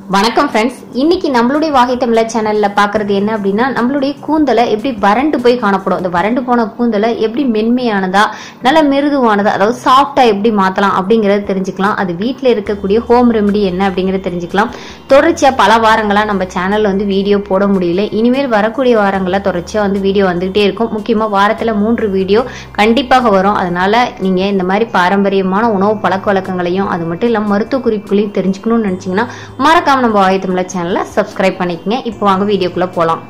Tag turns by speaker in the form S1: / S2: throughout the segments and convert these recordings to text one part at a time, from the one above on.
S1: வணக்கம் ஃப்ரெண்ட்ஸ் இன்னைக்கு நம்மளுடைய வாகை தமிழ சேனல்ல பாக்குறது என்ன அப்படின்னா நம்மளுடைய கூந்தலை எப்படி வறண்டு போய் காணப்படும் அந்த வறண்டு போன கூந்தலை எப்படி மென்மையானதா நல்ல மிருதுவானதா அதாவது சாஃப்டா எப்படி மாத்தலாம் அப்படிங்கறத தெரிஞ்சுக்கலாம் அது வீட்ல இருக்கக்கூடிய ஹோம் ரெமெடி என்ன அப்படிங்கறத தெரிஞ்சுக்கலாம் தொடர்ச்சியா பல வாரங்களா நம்ம சேனல்ல வந்து வீடியோ போட முடியல இனிமேல் வரக்கூடிய வாரங்கள்ல தொடர்ச்சியா வந்து வீடியோ வந்துகிட்டே இருக்கும் முக்கியமா வாரத்துல மூன்று வீடியோ கண்டிப்பாக வரும் அதனால நீங்க இந்த மாதிரி பாரம்பரியமான உணவு பழக்க வழக்கங்களையும் அது மட்டும் இல்லாம மருத்துவ குறிப்புகளையும் தெரிஞ்சுக்கணும்னு நினைச்சீங்கன்னா மறக்காம நம்ம ஆயத்தமிழ சேனலை சப்ஸ்கிரைப் பண்ணிக்கங்க இப்போ வாங்க வீடியோக்குள்ள போலாம்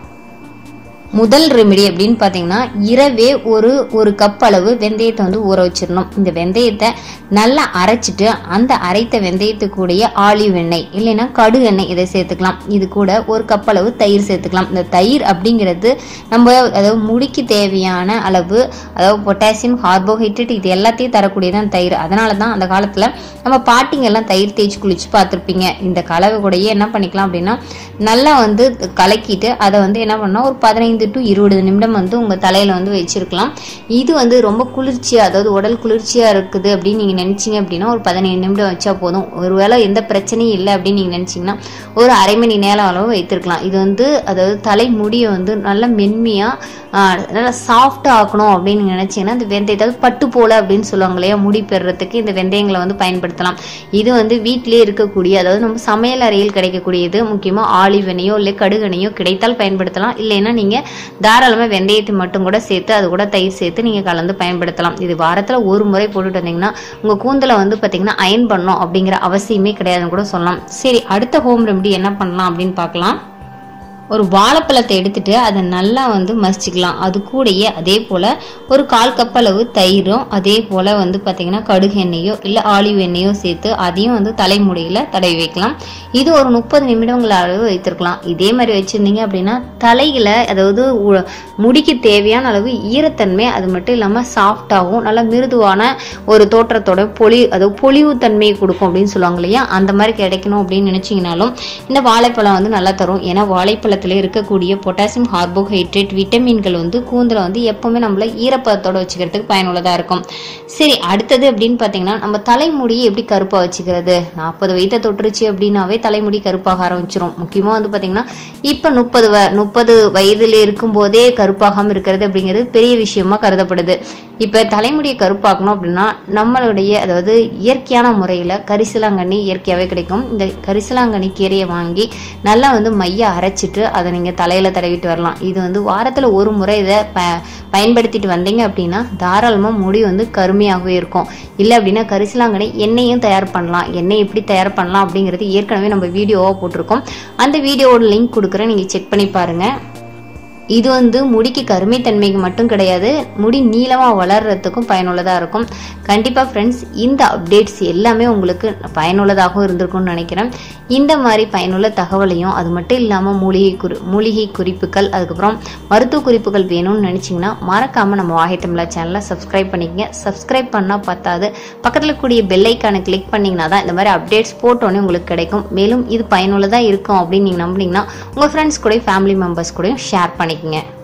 S1: முதல் ரெமெடி அப்படின்னு பார்த்தீங்கன்னா இரவே ஒரு ஒரு கப் அளவு வெந்தயத்தை வந்து ஊற வச்சிடணும் இந்த வெந்தயத்தை நல்லா அரைச்சிட்டு அந்த அரைத்த வெந்தயத்துக்குடைய ஆலிவ் எண்ணெய் இல்லைன்னா கடு எண்ணெய் இதை சேர்த்துக்கலாம் இது கூட ஒரு கப் அளவு தயிர் சேர்த்துக்கலாம் இந்த தயிர் அப்படிங்கிறது நம்ம அதாவது முடிக்கு தேவையான அளவு அதாவது பொட்டாசியம் கார்போஹைட்ரேட் இது எல்லாத்தையும் தரக்கூடியதான் தயிர் அதனால தான் அந்த காலத்தில் நம்ம பாட்டிங்க எல்லாம் தயிர் தேய்ச்சி குளிச்சு பார்த்துருப்பீங்க இந்த கலவை கூடயே என்ன பண்ணிக்கலாம் அப்படின்னா நல்லா வந்து கலக்கிட்டு அதை வந்து என்ன பண்ணால் ஒரு பதினைந்து டு இருபது நிமிடம் வந்து உங்கள் தலையில் வந்து வச்சிருக்கலாம் இது வந்து ரொம்ப குளிர்ச்சியாக அதாவது உடல் குளிர்ச்சியாக இருக்குது அப்படின்னு நீங்கள் நினச்சிங்க அப்படின்னா ஒரு பதினைந்து நிமிடம் வச்சா போதும் ஒருவேளை எந்த பிரச்சனையும் இல்லை அப்படின்னு நீங்கள் நினச்சிங்கன்னா ஒரு அரை மணி நேரம் அளவு வைத்திருக்கலாம் இது வந்து அதாவது தலைமுடியை வந்து நல்ல மென்மையாக நல்லா சாஃப்டாக ஆக்கணும் அப்படின்னு நினச்சிங்கன்னா இந்த வெந்தயத்தை பட்டு போல அப்படின்னு சொல்லுவாங்க இல்லையா முடி பெறுறதுக்கு இந்த வெந்தயங்களை வந்து பயன்படுத்தலாம் இது வந்து வீட்டிலேயே இருக்கக்கூடிய அதாவது நம்ம சமையல் அறையில் கிடைக்கக்கூடியது முக்கியமாக ஆலிவ் எண்ணெயோ இல்லை கடுகெண்ணையோ கிடைத்தால் பயன்படுத்தலாம் இல்லைன்னா நீங்கள் தாராளமாக வெந்தயத்தை மட்டும் கூட சேர்த்து அது கூட தயிர் சேர்த்து நீங்கள் கலந்து பயன்படுத்தலாம் இது வாரத்தில் ஒரு முறை போட்டுட்டு வந்தீங்கன்னா உங்கள் கூந்தலை வந்து பார்த்தீங்கன்னா அயன் பண்ணணும் அப்படிங்கிற அவசியமே கிடையாதுன்னு கூட சொல்லலாம் சரி அடுத்த ஹோம் ரெமெடி என்ன பண்ணலாம் அப்படின்னு பார்க்கலாம் ஒரு வாழைப்பழத்தை எடுத்துட்டு அதை நல்லா வந்து மசிச்சுக்கலாம் அது கூடயே அதே போல் ஒரு கால் கப் அளவு தயிரும் அதே போல் வந்து பார்த்திங்கன்னா கடுகு எண்ணெயோ இல்லை ஆலிவ் எண்ணெயோ சேர்த்து அதையும் வந்து தலைமுடியில் தடவி வைக்கலாம் இது ஒரு முப்பது நிமிடங்கள் அளவு வைத்திருக்கலாம் இதே மாதிரி வச்சுருந்தீங்க அப்படின்னா தலையில் அதாவது உ- முடிக்கு தேவையான அளவு ஈரத்தன்மை அது மட்டும் இல்லாமல் சாஃப்டாகவும் நல்ல மிருதுவான ஒரு தோற்றத்தோட பொலி அதாவது பொலிவு தன்மையை கொடுக்கும் அப்படின்னு சொல்லுவாங்க இல்லையா அந்த மாதிரி கிடைக்கணும் அப்படின்னு நினச்சிங்கனாலும் இந்த வாழைப்பழம் வந்து நல்லா தரும் ஏன்னா வாழைப்பழத்தில் இருக்கக்கூடிய பொட்டாசியம் கார்போஹைட்ரேட் விட்டமின்கள் வந்து கூந்தலை வந்து எப்பவுமே நம்மள ஈரப்பதத்தோட வச்சுக்கிறதுக்கு பயனுள்ளதாக இருக்கும் சரி அடுத்தது அப்படின்னு பார்த்தீங்கன்னா நம்ம தலைமுடியை எப்படி கருப்பாக வச்சுக்கிறது நாற்பது வயதை தொட்டுருச்சு அப்படின்னாவே தலைமுடி கருப்பாக ஆரம்பிச்சிரும் முக்கியமாக வந்து பார்த்தீங்கன்னா இப்போ முப்பது வ முப்பது வயதில் இருக்கும்போதே கருப்பாகாமல் இருக்கிறது அப்படிங்கிறது பெரிய விஷயமா கருதப்படுது இப்போ தலைமுடியை கருப்பாக்கணும் அப்படின்னா நம்மளுடைய அதாவது இயற்கையான முறையில் கரிசலாங்கண்ணி இயற்கையாகவே கிடைக்கும் இந்த கரிசலாங்கண்ணி கீரையை வாங்கி நல்லா வந்து மைய அரைச்சிட்டு அதை நீங்கள் தலையில் தடவிட்டு வரலாம் இது வந்து வாரத்தில் ஒரு முறை இதை ப பயன்படுத்திட்டு வந்தீங்க அப்படின்னா தாராளமாக முடி வந்து கருமையாகவே இருக்கும் இல்லை அப்படின்னா கரிசலாங்கண்ணி எண்ணெயும் தயார் பண்ணலாம் எண்ணெய் எப்படி தயார் பண்ணலாம் அப்படிங்கிறது ஏற்கனவே நம்ம வீடியோவாக போட்டிருக்கோம் அந்த வீடியோவோட லிங்க் கொடுக்குறேன் நீங்கள் செக் பண்ணி பாருங்கள் இது வந்து முடிக்கு கருமைத்தன்மைக்கு மட்டும் கிடையாது முடி நீளமாக வளர்றதுக்கும் பயனுள்ளதாக இருக்கும் கண்டிப்பாக ஃப்ரெண்ட்ஸ் இந்த அப்டேட்ஸ் எல்லாமே உங்களுக்கு பயனுள்ளதாகவும் இருந்திருக்கும்னு நினைக்கிறேன் இந்த மாதிரி பயனுள்ள தகவலையும் அது மட்டும் இல்லாமல் மூலிகை குறி மூலிகை குறிப்புகள் அதுக்கப்புறம் மருத்துவ குறிப்புகள் வேணும்னு நினச்சிங்கன்னா மறக்காமல் நம்ம வாகை தமிழா சேனலை சப்ஸ்கிரைப் பண்ணிக்கங்க சப்ஸ்கிரைப் பண்ணால் பத்தாது பக்கத்தில் கூடிய பெல் ஐக்கானை கிளிக் பண்ணிங்கன்னா தான் இந்த மாதிரி அப்டேட்ஸ் போட்டோன்னே உங்களுக்கு கிடைக்கும் மேலும் இது பயனுள்ளதாக இருக்கும் அப்படின்னு நீங்கள் நம்புனீங்கன்னா உங்கள் ஃப்ரெண்ட்ஸ் கூட ஃபேமிலி மெம்பர்ஸ் கூடயும் ஷேர் பண்ணிக்கங்க